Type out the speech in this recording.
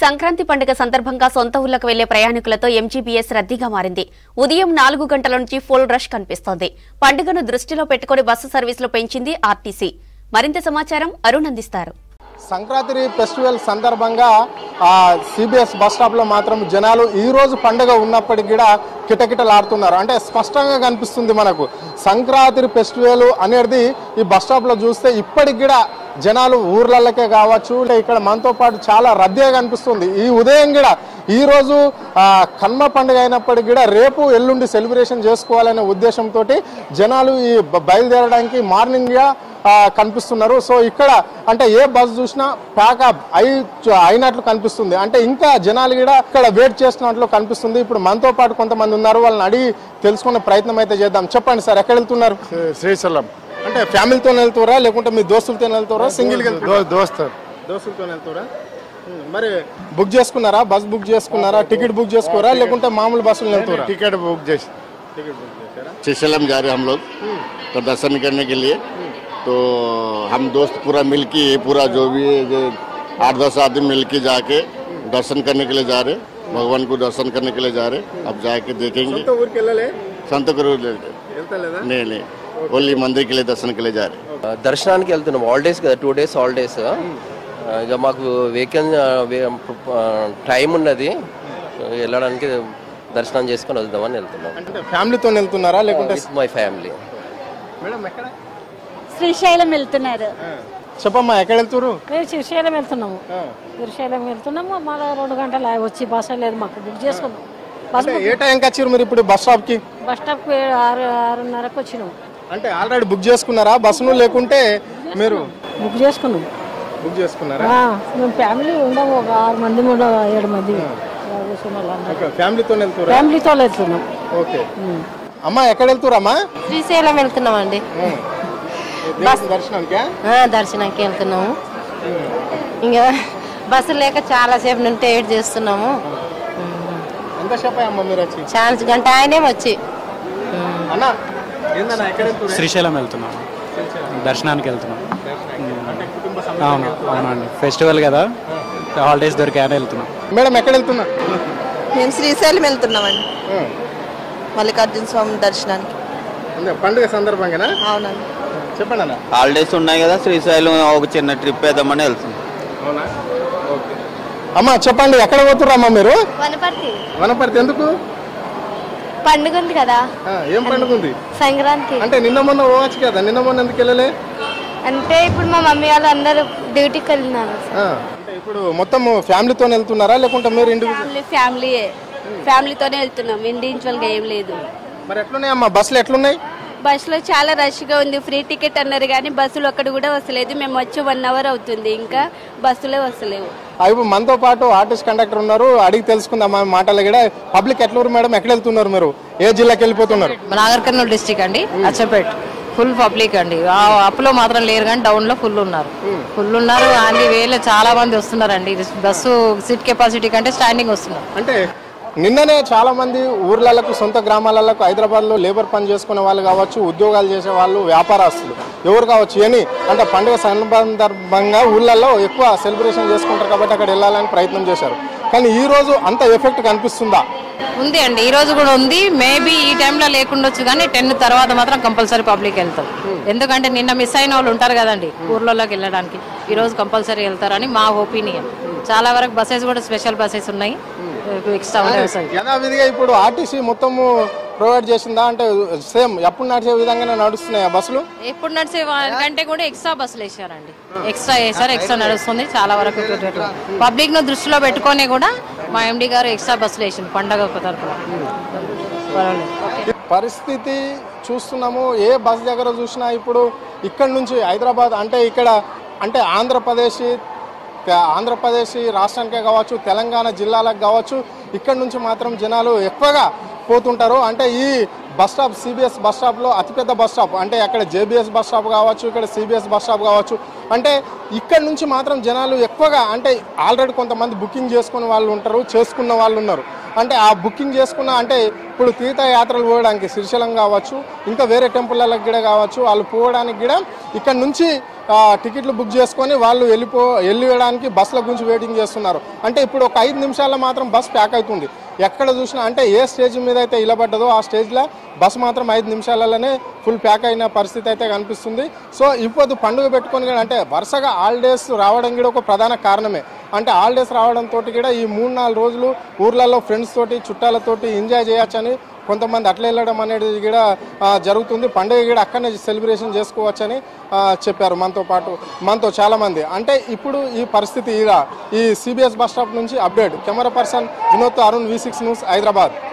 సంక్రాంతి పండుగ సందర్భంగా సొంత ఊర్లకు వెళ్లే ప్రయాణికులతో ఎంజీబీఎస్ రద్దీగా మారింది ఉదయం నాలుగు గంటల నుంచి ఫుల్ రష్ కనిపిస్తోంది పండుగను దృష్టిలో పెట్టుకుని బస్సు సర్వీసులు పెంచింది ఆర్టీసీ మరింత సమాచారం అరుణ్ అందిస్తారు సంక్రాంతి ఫెస్టివల్ సందర్భంగా ఆ సిబిఎస్ బస్ స్టాప్ లో మాత్రం జనాలు ఈ రోజు పండుగ ఉన్నప్పటికీ కూడా కిటకిటలాడుతున్నారు అంటే స్పష్టంగా కనిపిస్తుంది మనకు సంక్రాంతి ఫెస్టివల్ అనేది ఈ బస్ స్టాప్ లో చూస్తే ఇప్పటికి కూడా జనాలు ఊర్లకే కావచ్చు అంటే ఇక్కడ మనతో పాటు చాలా రద్దీగా కనిపిస్తుంది ఈ ఉదయం కూడా ఈ రోజు ఆ, కన్మ పండుగ అయినప్పటికీ కూడా రేపు ఎల్లుండి సెలబ్రేషన్ చేసుకోవాలనే ఉద్దేశంతో జనాలు ఈ బ- బయలుదేరడానికి మార్నింగ్ గా ఆ, కనిపిస్తున్నారు సో ఇక్కడ అంటే ఏ బస్ చూసినా ప్యాకప్ అయి అయినట్లు కనిపిస్తుంది అంటే ఇంకా జనాలు కూడా ఇక్కడ వెయిట్ చేస్తున్నట్లు కనిపిస్తుంది ఇప్పుడు మనతో పాటు కొంతమంది ఉన్నారు వాళ్ళని అడిగి తెలుసుకునే ప్రయత్నం అయితే చేద్దాం చెప్పండి సార్ ఎక్కడ వెళ్తున్నారు శ్రీశైలం అంటే ఫ్యామిలీతో వెళ్తారా లేకుంటే మీ దోస్తులతో వెళ్తారా సింగిల్ గా వెళ్తారా? దో- దోస్త్ దోస్తులతో వెళ్తారా ఉమ్, మరి బుక్ చేసుకున్నారా బస్ బుక్ చేసుకున్నారా టికెట్ బుక్ చేసుకోరా లేకుంటే మామూలు బస్సులు వెళ్తారా टिकट बुक जैसे టికెట్ బుక్ చేశారా श्रीशैलम जा रहे हैं हम लोग तो दर्शन करने के लिए तो हम दोस्त पूरा मिल के पूरा जो भी है, जो आठ दस आदमी मिल के जाके दर्शन करने के लिए जा रहे हैं। भगवान को दर्शन करने के लिए जा रहे हैं। अब जाके देखेंगे సొంత ఊరికి వెళ్ళలే संत गुरु వెళ్తలేదా नहीं नहीं ओनली मंदिर के लिए दर्शन के लिए जा रहे हैं। దర్శనానికి వెళ్తున్నాం హాలిడేస్ కదా టూ డేస్ హాలిడేస్ ఇక మాకు వేకెన్ టైం ఉన్నది వెళ్ళడానికి దర్శనం చేసుకొని వద్దామని వెళ్తున్నాం అంటే ఫ్యామిలీతో వెళ్తున్నారా లేకుంటే విత్ మై ఫ్యామిలీ మేడం ఎక్కడ శ్రీశైలం వెళ్తున్నారు చెప్పమ్మా ఎక్కడ వెళ్తురు మేము శ్రీశైలం వెళ్తున్నాము శ్రీశైలం వెళ్తున్నాము మళ్ళీ రెండు గంటలు ఆగి వచ్చి బస్సు లేదు మాకు బుక్ చేసుకున్నాం బస్ అంటే ఏ టైంకి వచ్చారు మీరు ఇప్పుడు బస్ స్టాప్ కి బస్ స్టాప్ ఆరు ఆరున్నరకు వచ్చినాము అంటే ఆల్రెడీ బుక్ చేసుకున్నారా బస్సును లేకుంటే మీరు బుక్ చేసుకున్నాం బుక్ చేసుకున్నారా ఆ, మేము ఫ్యామిలీ ఉండము ఒక ఆరు మంది కూడా ఏడు మంది కూర్చున్న వాళ్ళందరూ. ఓకే ఫ్యామిలీతో వెళ్తురా ఫ్యామిలీతో వెళ్తున్నాం ఓకే అమ్మా ఎక్కడ వెళ్తురమ్మా శ్రీశైలం వెళ్తున్నామండి దేవుని దర్శనానికా ఆ, దర్శనానికి వెళ్తున్నాము ఇంకా బస్సు లేక చాలా సేపు నుండి వెయిట్ చేస్తున్నాము ఎంతసేపు అమ్మా మీరు వచ్చి చాలా గంట ఆయనే వచ్చి అన్నా ఏందన్నా ఎక్కడ వెళ్తురు శ్రీశైలం వెళ్తున్నాం దర్శనానికి వెళ్తున్నాం అవును అవునండి ఫెస్టివల్ కదా హాలిడేస్ దొరికాయని వెళ్తున్నాం మేడం ఎక్కడ వెళ్తున్నా మేము శ్రీశైలం వెళ్తున్నామండి మల్లికార్జున స్వామి దర్శనానికి అదే పండుగ సందర్భంగానా అవునండి చెప్పండి అన్న హాలిడేస్ ఉన్నాయి కదా శ్రీశైలం ఒక చిన్న ట్రిప్ వేద్దామని వెళ్తున్నాం అవునా ఓకే అమ్మా చెప్పండి ఎక్కడ పోతుర్రమ్మా మీరు వనపర్తి వనపర్తి ఎందుకు పండుగ ఉంది కదా ఆ, ఏం పండుగ ఉంది సంక్రాంతి అంటే నిన్న మొన్న పోవచ్చు కదా నిన్న మొన్న ఎందుకు వెళ్ళలే అంటే ఇప్పుడు మా మమ్మీ వాళ్ళు అందరూ డ్యూటీకి వెళ్ళినారు ఆ, అంటే ఇప్పుడు మొత్తం ఫ్యామిలీతో వెళ్తున్నారా లేకుంటే మీరు ఇండివిజువల్ ఫ్యామిలీ ఫ్యామిలీయే ఫ్యామిలీతోనే వెళ్తున్నాం ఇండివిజువల్గా ఏం లేదు మరి ఎట్లున్నాయి అమ్మా బస్సులు ఎట్లున్నాయి బస్సులో చాలా రష్గా ఉంది ఫ్రీ టికెట్ అన్నారు కానీ బస్సులు ఒక్కటి కూడా వస్తలేదు మేము వచ్చి వన్ అవర్ అవుతుంది ఇంకా బస్సులే వస్తలేవు అవి మనతో పాటు ఆర్టిస్ట్ కండక్టర్ ఉన్నారు అడిగి తెలుసుకుందాం మా మాటలు కూడా పబ్లిక్ ఎట్లూరు మేడం ఎక్కడ వెళ్తున్నారు మీరు ఏ జిల్లాకి వెళ్ళిపోతున్నారు నాగర్ కర్నూలు డిస్టిక్ అండి అచ్చపేట్ ఫుల్ పబ్లిక్ అండి అప్లో మాత్రం లేరు కానీ డౌన్ లో ఫుల్ ఉన్నారు ఫుల్ ఉన్నారు అన్ని వేలు చాలా మంది వస్తున్నారండి ఇది బస్సు సీట్ కెపాసిటీ కంటే స్టాండింగ్ వస్తున్నారు అంటే నిన్ననే చాలా మంది ఊర్లకు సొంత గ్రామాలకు హైదరాబాద్ లో లేబర్ పని చేసుకునే వాళ్ళు కావచ్చు ఉద్యోగాలు చేసే వాళ్ళు వ్యాపారస్తులు ఎవరు కావచ్చు అని అంటే పండుగ సందర్భంగా ఊళ్ళల్లో ఎక్కువ సెలబ్రేషన్ చేసుకుంటారు కాబట్టి అక్కడ వెళ్ళాలని ప్రయత్నం చేశారు కానీ ఈ రోజు అంత ఎఫెక్ట్ కనిపిస్తుందా ఉంది అండి ఈ రోజు కూడా ఉంది మేబీ ఈ టైంలో లేకుండొచ్చు కానీ టెన్ తర్వాత మాత్రం కంపల్సరీ పబ్లిక్ వెళ్తాం ఎందుకంటే నిన్న మిస్ అయిన వాళ్ళు ఉంటారు కదండి ఊర్లలోకి వెళ్ళడానికి ఈ రోజు కంపల్సరీ వెళ్తారని మా ఒపీనియన్ చాలా వరకు బస్సెస్ కూడా స్పెషల్ బస్సెస్ ఉన్నాయి ఎక్స్ట్రా ఉన్నాయి యథావిధిగా ఇప్పుడు ఆర్టీసీ మొత్తము ప్రొవైడ్ చేసిందా అంటే సేమ్ ఎప్పుడు నడిచే విధంగానే నడుస్తున్నాయి ఆ బస్సులు ఎప్పుడు నడిచే కంటే కూడా ఎక్స్ట్రా బస్సులు వేసారండి ఎక్స్ట్రా వేసారు ఎక్స్ట్రా నడుస్తుంది చాలా వరకు పబ్లిక్ ను దృష్టిలో పెట్టుకొని కూడా మా ఎండి గారు ఎక్స్ట్రా బస్సులు వేసింది పండగ తరఫున పర్వాలేదు పరిస్థితి చూస్తున్నాము ఏ బస్ దగ్గర చూసినా ఇప్పుడు ఇక్కడ నుంచి హైదరాబాద్ అంటే ఇక్కడ అంటే ఆంధ్రప్రదేశ్ తె- ఆంధ్రప్రదేశ్ రాష్ట్రానికే కావచ్చు తెలంగాణ జిల్లాలకు కావచ్చు ఇక్కడ నుంచి మాత్రం జనాలు ఎక్కువగా పోతుంటారు అంటే ఈ బస్ స్టాప్ సిబిఎస్ బస్ స్టాప్లో అతిపెద్ద బస్ స్టాప్ అంటే అక్కడ జేబిఎస్ బస్ స్టాప్ కావచ్చు ఇక్కడ సిబిఎస్ బస్ స్టాప్ కావచ్చు అంటే ఇక్కడ నుంచి మాత్రం జనాలు ఎక్కువగా అంటే ఆల్రెడీ కొంతమంది బుకింగ్ చేసుకునే వాళ్ళు ఉంటారు చేసుకున్న వాళ్ళు ఉన్నారు అంటే ఆ బుకింగ్ చేసుకున్న అంటే ఇప్పుడు తీర్థయాత్రలు పోవడానికి శ్రీశైలం కావచ్చు ఇంకా వేరే టెంపుల్లకు కూడా కావచ్చు వాళ్ళు పోవడానికి కూడా ఇక్కడ నుంచి ఆ, టికెట్లు బుక్ చేసుకొని వాళ్ళు వెళ్ళిపో వెళ్ళడానికి బస్సుల గురించి వెయిటింగ్ చేస్తున్నారు అంటే ఇప్పుడు ఒక ఐదు నిమిషాల్లో మాత్రం బస్ ప్యాక్ అవుతుంది ఎక్కడ చూసినా అంటే ఏ స్టేజ్ మీద అయితే ఇలబడ్డదో ఆ స్టేజ్లో బస్ మాత్రం ఐదు నిమిషాలలోనే ఫుల్ ప్యాక్ అయిన పరిస్థితి అయితే కనిపిస్తుంది సో ఇప్పుడు పండుగ పెట్టుకొని కూడా అంటే వరుసగా హాలిడేస్ రావడం కూడా ఒక ప్రధాన కారణమే అంటే హాలిడేస్ రావడంతో కూడా ఈ మూడు నాలుగు రోజులు ఊర్లలో ఫ్రెండ్స్ తోటి చుట్టాలతోటి ఎంజాయ్ చేయొచ్చని కొంతమంది అట్లా వెళ్ళడం అనేది కూడా ఆ, జరుగుతుంది పండుగ కూడా అక్కడనే సెలబ్రేషన్ చేసుకోవచ్చని ఆ, చెప్పారు మనతో పాటు మనతో చాలా మంది అంటే ఇప్పుడు ఈ పరిస్థితి ఇక ఈ సిబిఎస్ బస్ స్టాప్ నుంచి update camera person Vinod Arun V six news Hyderabad